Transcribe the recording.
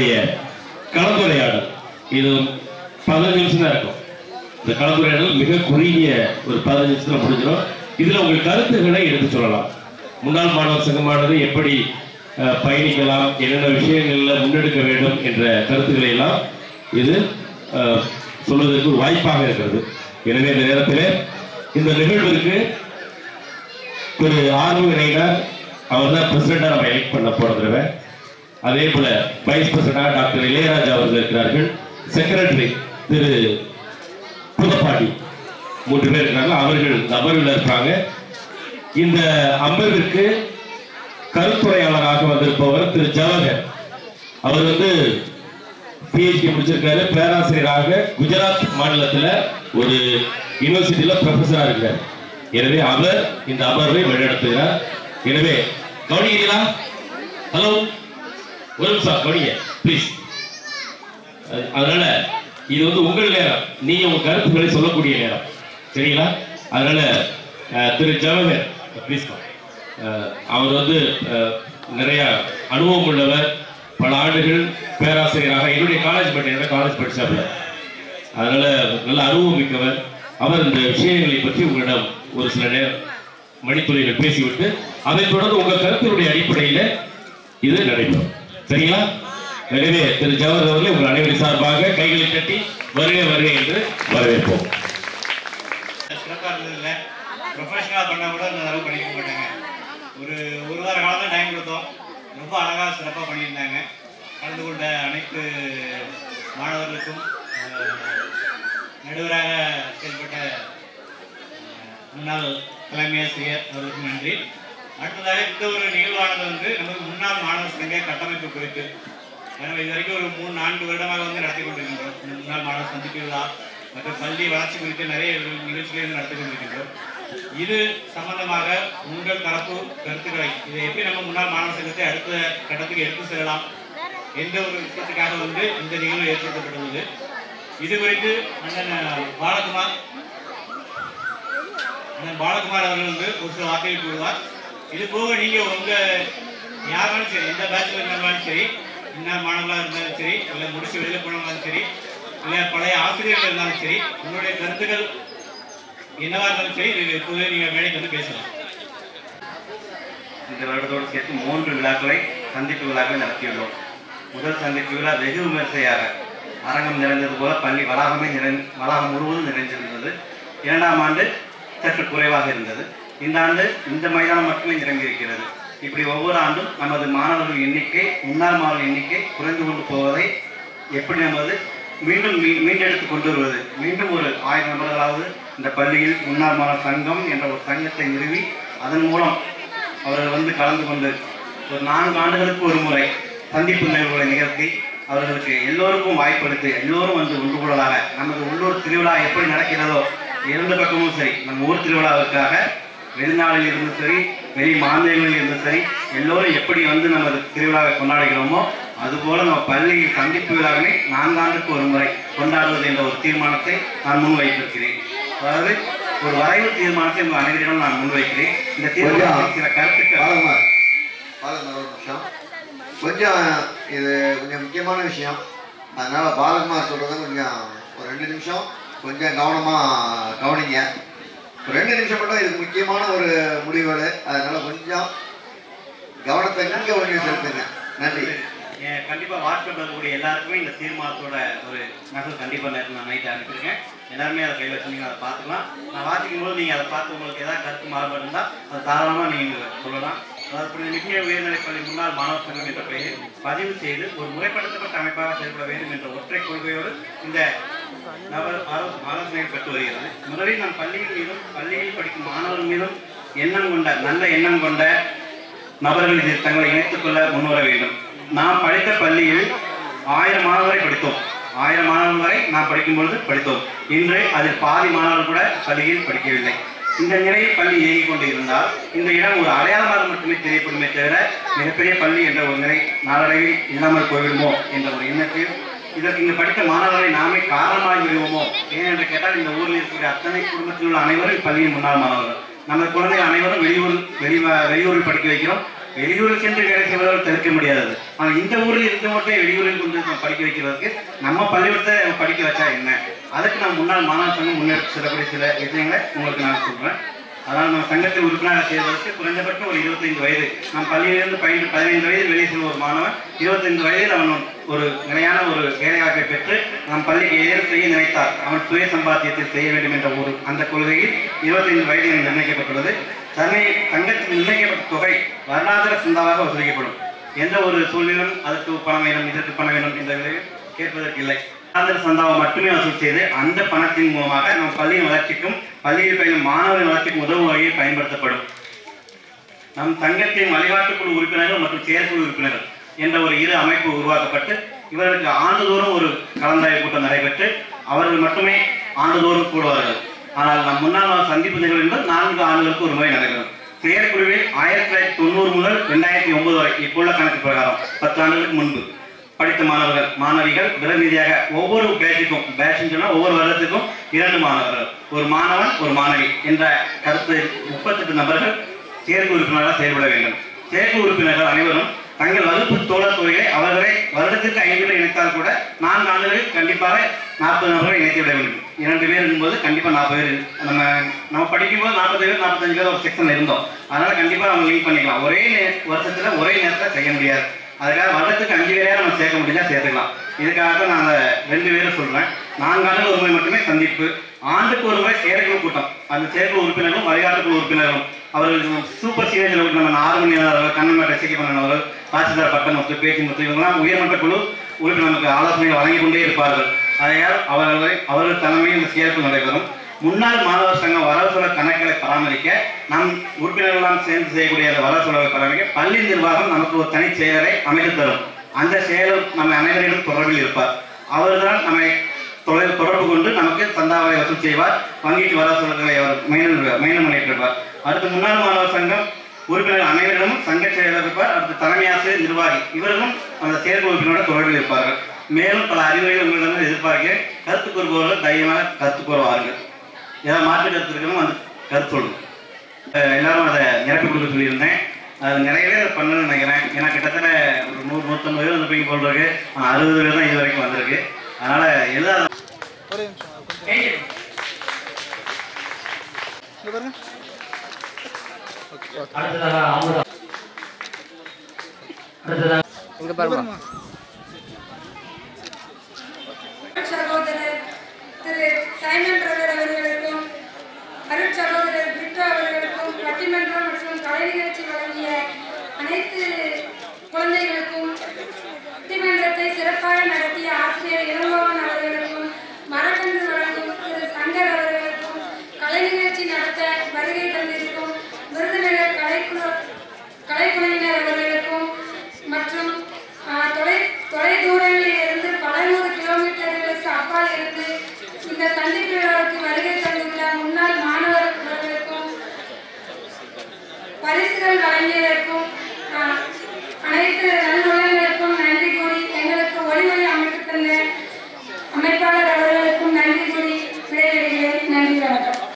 கலந்துரையாடல் இது பதினஞ்சு நிமிஷம் தான் இருக்கும் இந்த கலந்துரையாடல் மிக குறுகிய ஒரு பதினஞ்சு நிமிஷத்துல முடிஞ்சிடும் இதுல உங்கள் கருத்துக்களை எடுத்து சொல்லலாம் முன்னாள் மாணவர் சங்கமானது எப்படி அஹ், பயணிக்கலாம் என்னென்ன விஷயங்கள்ல முன்னெடுக்க வேண்டும் என்ற கருத்துக்களை எல்லாம் இது அஹ், சொல்வதற்கு ஒரு வாய்ப்பாக இருக்கிறது எனவே இந்த நேரத்தில் இந்த நிகழ்விற்கு திரு ஆர்வம் இணைந்தார் அவர் தான் பிரசிடண்டா நம்ம எலெக்ட் பண்ண போன தடவை அதே போல வைஸ் பிரசிடண்டா டாக்டர் இளையராஜா அவர்கள் இருக்கிறார்கள் செக்ரட்டரி திரு புதப்பாண்டி மூன்று பேர் இருக்கிறாங்க அவர்கள் இந்த அமர்வில் இருப்பாங்க இந்த அமர்விற்கு கருத்துரையாளராக வந்திருப்பவர் திரு ஜவஹர் அவர் வந்து பிஹெச்டி முடிச்சிருக்காரு பேராசிரியராக குஜராத் மாநிலத்துல ஒரு யூனிவர்சிட்டியில ப்ரொஃபஸரா இருக்கிறார் எனவே அவர் இந்த அமர்வை வழிநடத்துகிறார் எனவே கவனிக்கிறீங்களா ஹலோ ஒரு நிமிஷம் கவனிங்க ப்ளீஸ் அதனால இது வந்து உங்கள் நேரம் நீங்க உங்க கருத்துக்களை சொல்லக்கூடிய நேரம் சரிங்களா அதனால அஹ், திரு ஜவஹர் ப்ளீஸ் அவர் வந்து அஹ், நிறைய அனுபவம் உள்ளவர் பல ஆண்டுகள் பேராசிரியராக என்னுடைய காலேஜ் படித்த காலேஜ் படிச்சாப்புல அதனால நல்ல அனுபவம் மிக்கவர் அவர் இந்த விஷயங்களை பற்றி உங்களிடம் ஒரு சில நேரம் மணித்துறைகள் பேசிவிட்டு அதைத் தொடர்ந்து உங்க கருத்தினுடைய அடிப்படையில இது நடைபெறும் சரிங்களா எனவே திரு ஜவஹர் அவர்களே உங்கள் அனைவரின் சார்பாக கைகளை தட்டி வருக வருக என்று வரவேற்போம் சிறப்பாக இருந்ததில்ல ப்ரொஃபஷனலாக பண்ணால் கூட இந்த அளவு பண்ணிக்க மாட்டாங்க ஒரு ஒரு வார காலம் தான் டைம் கொடுத்தோம் ரொம்ப அழகாக சிறப்பாக பண்ணியிருந்தாங்க கலந்து கொண்ட அனைத்து மாணவர்களுக்கும் அஹ், நடுவராக செயல்பட்ட அஹ், முன்னாள் தலைமை ஆசிரியர் அவர்களுக்கும் நன்றி அடுத்ததாக இந்த ஒரு நிகழ்வானது வந்து நமது முன்னாள் மாணவர் சங்க கட்டமைப்பு குறித்து எனவே இது வரைக்கும் ஒரு மூணு நான்கு வருடமாக வந்து நடத்தி கொண்டிருக்கின்றோம் இந்த முன்னாள் மாணவர் சந்திப்பு விழா மற்றும் பள்ளி வளர்ச்சி குறித்து நிறைய நிகழ்ச்சிகளை வந்து நடத்தி கொண்டிருக்கின்றோம் இது சம்பந்தமாக உங்கள் தரப்பு கருத்துக்களை இதை எப்படி நம்ம முன்னாள் மாணவர் சங்கத்தை அடுத்த கட்டத்துக்கு எடுத்து செல்லலாம் என்ற ஒரு விஷயத்துக்காக வந்து இந்த நிகழ்வு ஏற்படுத்தப்பட்டுள்ளது இது குறித்து அண்ணன் பாலகுமார் அண்ணன் பாலகுமார் அவர்கள் வந்து ஒரு சில வார்த்தைகள் கூறுவார் இது போக நீங்க உங்க யாராலும் சரி எந்த பேட்ச்ல இருந்தாலும் சரி என்ன மாணவர்களா இருந்தாலும் சரி இல்ல முடிச்சு வெளியில போனாலும் சரி இல்ல பழைய ஆசிரியர்கள் இருந்தாலும் சரி உங்களுடைய கருத்துக்கள் என்னவா இருந்தாலும் சரி இது பொதுவே நீங்க மேடைக்கு வந்து பேசலாம் இந்த வருடத்தோடு சேர்த்து மூன்று விழாக்களை சந்திப்பு விழாக்களை நடத்தியுள்ளோம் முதல் சந்திப்பு விழா வெகு விமர்சையாக அரங்கம் நிறைந்தது போல பள்ளி வளாகமே நிறை வளாகம் முழுவதும் நிறைந்திருந்தது இரண்டாம் ஆண்டு சற்று குறைவாக இருந்தது இந்த ஆண்டு இந்த மைதானம் மட்டுமே நிரம்பி இருக்கிறது இப்படி ஒவ்வொரு ஆண்டும் நமது மாணவர்கள் எண்ணிக்கை முன்னாள் மாணவர் எண்ணிக்கை குறைந்து கொண்டு போவதை எப்படி நமது மீண்டும் மீ- மீண்டெடுத்து கொண்டு வருவது மீண்டும் ஒரு ஆயிரம் நபர்களாவது இந்த பள்ளியில் முன்னாள் மாணவர் சங்கம் என்ற ஒரு சங்கத்தை நிறுவி அதன் மூலம் அவர்கள் வந்து கலந்து கொண்டு ஒரு நான்கு ஆண்டுகளுக்கு ஒரு முறை சந்திப்பு நிகழ்வுகளை நிகழ்த்தி அவர்களுக்கு எல்லோருக்கும் வாய்ப்பளித்து எல்லோரும் வந்து ஒன்று கூடலாக நமது உள்ளூர் திருவிழா எப்படி நடக்கிறதோ இரண்டு பக்கமும் சரி நம்ம ஊர் திருவிழாவுக்காக வெளிநாளில் இருந்தும் சரி வெளி மாநிலங்களில் இருந்தும் சரி எல்லோரும் எப்படி வந்து நமது திருவிழாவை கொண்டாடுகிறோமோ அதுபோல நம்ம பள்ளி சந்திப்பு விழாவினை நான்காண்டுக்கு ஒரு முறை கொண்டாடுவது என்ற ஒரு தீர்மானத்தை நான் முன்வைத்திருக்கிறேன் அதாவது ஒரு வரைவு தீர்மானத்தை உங்கள் அனைவரிடம் நான் முன்வைக்கிறேன் இந்த தீர்மானத்தில் சில கருத்துக்கள் பாலகுமார் பாலகுமார் ஒரு நிமிஷம் கொஞ்சம் இது கொஞ்சம் முக்கியமான விஷயம் அதனால பாலகுமார் சொல்றத கொஞ்சம் ஒரு ரெண்டு நிமிஷம் கொஞ்சம் கவனமா கவனிங்க ஒரு ரெண்டு நிமிஷம் மட்டும் இதுக்கு முக்கியமான ஒரு முடிவுகள் அதனால கொஞ்சம் கவனத்தை இங்க கொஞ்சம் செலுத்துங்க நன்றி ஏன் கண்டிப்பா வாட்ஸ்அப் இருக்கக்கூடிய எல்லாருக்குமே இந்த தீர்மானத்தோட ஒரு நகல் கண்டிப்பா நேற்று நான் நைட் அனுப்பியிருக்கேன் எல்லாருமே அதை கையில் வச்சு நீங்க அதை பார்த்துக்கலாம் நான் வாசிக்கும் போது நீங்க அதை பார்த்து உங்களுக்கு ஏதாவது கருத்து மாறுபாடு இருந்தால் அதை தாராளமா நீங்க சொல்லலாம் அதாவது புனித மிக உயர்நிலைப்பள்ளி முன்னாள் மாணவர் சங்கம் என்ற பெயரில் பதிவு செய்து ஒரு முறைப்படுத்தப்பட்ட அமைப்பாக செயல்பட வேண்டும் என்ற ஒற்றை கொள்கையோடு இந்த நபர் ஆலோ- ஆலோசனை பெற்று வருகிறது முதலில் நம் பள்ளியின் மீதும் பள்ளியில் படிக்கும் மாணவர்கள் மீதும் எண்ணம் கொண்ட நல்ல எண்ணம் கொண்ட நபர்கள் இதில் தங்களை இணைத்துக் கொள்ள முன்வர வேண்டும் நாம் படித்த பள்ளியில் ஆயிரம் மாணவரை படித்தோம் ஆயிரம் மாணவர்கள் வரை நாம் படிக்கும் பொழுது படித்தோம் இன்று அதில் பாதி மாணவர்கள் கூட பள்ளியில் படிக்கவில்லை இந்த நிலையில் பள்ளி இயங்கிக் கொண்டு இருந்தால் இந்த இடம் ஒரு அடையாளமாக மட்டுமே தெரியப்படுமே தவிர மிகப்பெரிய பள்ளி என்ற ஒரு நிலை நாளடைவில் இல்லாமல் போய்விடுமோ என்ற ஒரு எண்ணத்தில் இதற்கு இங்கு படித்த மாணவர்களை நாமே காரணமாகி விடுவோமோ ஏனென்று கேட்டால் இந்த ஊரில் இருக்கக்கூடிய அத்தனை குடும்பத்தில் உள்ள அனைவரும் இப்பள்ளியின் முன்னாள் மாணவர்கள் நமது குழந்தைகள் அனைவரும் வெளியூர் வெளி வெளியூரில் படிக்க வைக்கிறோம் வெளியூருக்கு சென்று வேலை செய்வதால் தவிர்க்க முடியாதது ஆனால் இந்த ஊரில் இருந்த மட்டும் வெளியூரில் கொண்டு நம்ம படிக்க வைக்கிறதுக்கு நம்ம பள்ளிக்கூடத்தை நம்ம படிக்க வச்சா என்ன அதுக்கு நான் முன்னாள் மாணவர் சங்கம் முன்னெடுத்து செல்லக்கூடிய சில விஷயங்களை உங்களுக்கு நான் சொல்றேன் அதாவது நம்ம சங்கத்தில் உறுப்பினராக சேர்வதற்கு குறைந்தபட்சம் ஒரு இருபத்தைந்து வயது நம் பள்ளியிலிருந்து பயின்று பதினைந்து வயதில் வெளியே செல்லும் ஒரு மாணவன் இருபத்தைந்து வயதில் அவன் ஒரு நிலையான ஒரு வேலைவாய்ப்பை பெற்று நம் பள்ளிக்கு ஏதேனும் செய்ய நினைத்தார் அவன் சுய சம்பாத்தியத்தில் செய்ய வேண்டும் என்ற ஒரு அந்த கொள்கையில் இருபத்தைந்து வயது எனக்கு நிர்ணயிக்கப்பட்டுள்ளது தன்னை சங்கத்தில் நிர்ணயிக்கப்பட்ட தொகை வருடாந்திர சந்தாவாக வசூலிக்கப்படும் எந்த ஒரு சூழ்நிலும் அதற்கு பணம் வேணும் இதற்கு பணம் வேணும் என்ற விலையில் கேட்பதற்கு இல்லை வருடாந்திர சந்தாவை மட்டுமே வசூல் செய்து அந்த பணத்தின் மூலமாக நம் பள்ளியின் வளர்ச்சிக்கும் பள்ளியில் பயிலும் மாணவரின் வளர்ச்சிக்கும் உதவும் வகையில் பயன்படுத்தப்படும் நம் சங்கத்தின் வழிகாட்டுக்குழு உறுப்பினர்கள் மற்றும் செயற்குழு உறுப்பினர்கள் என்ற ஒரு இரு அமைப்பு உருவாக்கப்பட்டு இவர்களுக்கு ஆண்டுதோறும் ஒரு கலந்தாய்வு கூட்டம் நடைபெற்று அவர்கள் மட்டுமே ஆண்டுதோறும் கூடுவார்கள் ஆனால் நம் முன்னாள் நாள் சந்திப்பு நிகழ்வு என்பது நான்கு ஆண்டுகளுக்கு ஒரு முறை நடைபெறும் செயற்குழுவில் ஆயிரத்தி தொள்ளாயிரத்தி தொண்ணூறு முதல் ரெண்டாயிரத்தி ஒன்பது வரை இப்போ உள்ள கணக்கு பிரகாரம் பத்து ஆண்டுகளுக்கு முன்பு படித்த மாணவர்கள் மாணவிகள் பிரதிநிதியாக ஒவ்வொரு பேட்சுக்கும் பேட்ச் சொன்னா ஒவ்வொரு வருடத்துக்கும் இரண்டு மாணவர்கள் ஒரு மாணவன் ஒரு மாணவி என்ற கருத்து முப்பத்தெட்டு நபர்கள் தேர்வு உறுப்பினராக செயல்பட வேண்டும் தேர்வு உறுப்பினர்கள் அனைவரும் தங்கள் வகுப்பு தோழர் தொகையை அவர்களை வருடத்திற்கு ஐந்து பேர் இணைத்தால் கூட நான்கு ஆண்டுகளில் கண்டிப்பாக நாற்பது நபர்கள் இணைத்து விட வேண்டும் இரண்டு பேர் இருக்கும்போது கண்டிப்பாக நாற்பது பேர் நம்ம நம்ம படிக்கும்போது நாற்பது பேர் நாற்பத்தஞ்சு பேர் ஒரு செக்ஷன் இருந்தோம் அதனால கண்டிப்பாக அவங்க லிங்க் பண்ணிக்கலாம் ஒரே நே- வருஷத்துல ஒரே நேரத்தில் செய்ய முடியாது அதுக்காக வருடத்துக்கு அஞ்சு பேரையா நம்ம சேர்க்க முடிஞ்சா சேர்த்துக்கலாம் இதுக்காக தான் நான் அந்த ரெண்டு பேரும் சொல்றேன் நான்கு ஆண்டுகள் ஒரு முறை மட்டுமே சந்திப்பு ஆண்டுக்கு ஒரு முறை செயற்குழு கூட்டம் அந்த செயற்குழு உறுப்பினர்களும் வழிகாட்டுக்குழு உறுப்பினர்களும் அவர்கள் சூப்பர் சீனியர் லெவலுக்கு நம்ம ஆறு மணி நேரம் கண்ணன் ரசிக்க பண்ணவர்கள் தாசில்தார் பட்டமுத்து பேச்சு முத்து இவங்கெல்லாம் உயர்மட்ட குழு உறுப்பினர் நமக்கு ஆலோசனை வழங்கி கொண்டே இருப்பார்கள் அதையால் அவர்களை அவர்கள் தலைமையில் இந்த செயற்குழு நடைபெறும் முன்னாள் மாணவர் சங்கம் வரவு செலவு கணக்குகளை பராமரிக்க நம் உறுப்பினர்களெல்லாம் சேர்ந்து செய்யக்கூடிய அந்த வரவு செலவை பராமரிக்க பள்ளி நிர்வாகம் நமக்கு ஒரு தனி செயலரை அமைத்து தரும் அந்த செயலர் நம்ம அனைவரிடம் தொடர்பில் இருப்பார் அவர்தான் நம்மை தொலை- தொடர்பு கொண்டு நமக்கு சந்தாவை வசூல் செய்வார் வங்கிக்கு வரவு செலவுகளை அவர் மெயினும் மெயினும் பண்ணிட்டிருப்பார் அடுத்து முன்னாள் மாணவர் சங்கம் உறுப்பினர் அனைவரிடமும் சங்க செயலர் இருப்பார் அடுத்து தலைமை ஆசிரியர் நிர்வாகி இவர்களும் அந்த செயற்குழு உறுப்பினரோட தொடர்பில் இருப்பார்கள் மேலும் பல அறிவுரைகள் உங்களிடம் எதிர்பார்க்க கருத்து கூறுபவர்கள் தைரியமாக கருத்து கூறுவார்கள் ஏதாவது மாற்று கருத்து இருக்கணும் வந்து கருத்து சொல்லுங்க அஹ் எல்லாரும் அதை நிரப்பி கொடுக்க சொல்லியிருந்தேன் அது நிறைய பேர் பண்ணணும்னு நினைக்கிறேன் ஏன்னா கிட்டத்தட்ட ஒரு நூறு நூற்றம்பது பேர் வந்துருப்பீங்க போல் இருக்கு ஆனா அறுபது பேர் தான் இது வரைக்கும் வந்திருக்கு அதனால எல்லா சகோதரர் திரு சைமன் பிரதர் அவர்களுக்கும் அருட் சகோதரர் பிரிட்டோ அவர்களுக்கும் பட்டிமன்றம் மற்றும் கலை நிகழ்ச்சி வழங்கிய அனைத்து குழந்தைகளுக்கும் பட்டிமன்றத்தை சிறப்பாக நடத்திய ஆசிரியர் இளங்கோவன் அவர்களுக்கும் மரக்கன்று வழங்கும் திரு சங்கர் அவர்களுக்கும் கலை நிகழ்ச்சி நடத்த வருகை தந்திருக்கும் விருதுநகர் கலைக்குழு கலைக்குழுவினர் அவர்களுக்கும் மற்றும் ஆ, தொலை தொலை தூரங்களில் இருந்து பல நூறு கிலோமீட்டர்களுக்கு அப்பால் இருந்து இந்த சந்திப்பு விழாவுக்கு வருகை தந்துள்ள முன்னாள் மாணவர்களுக்கும் பரிசுகள் வழங்கிய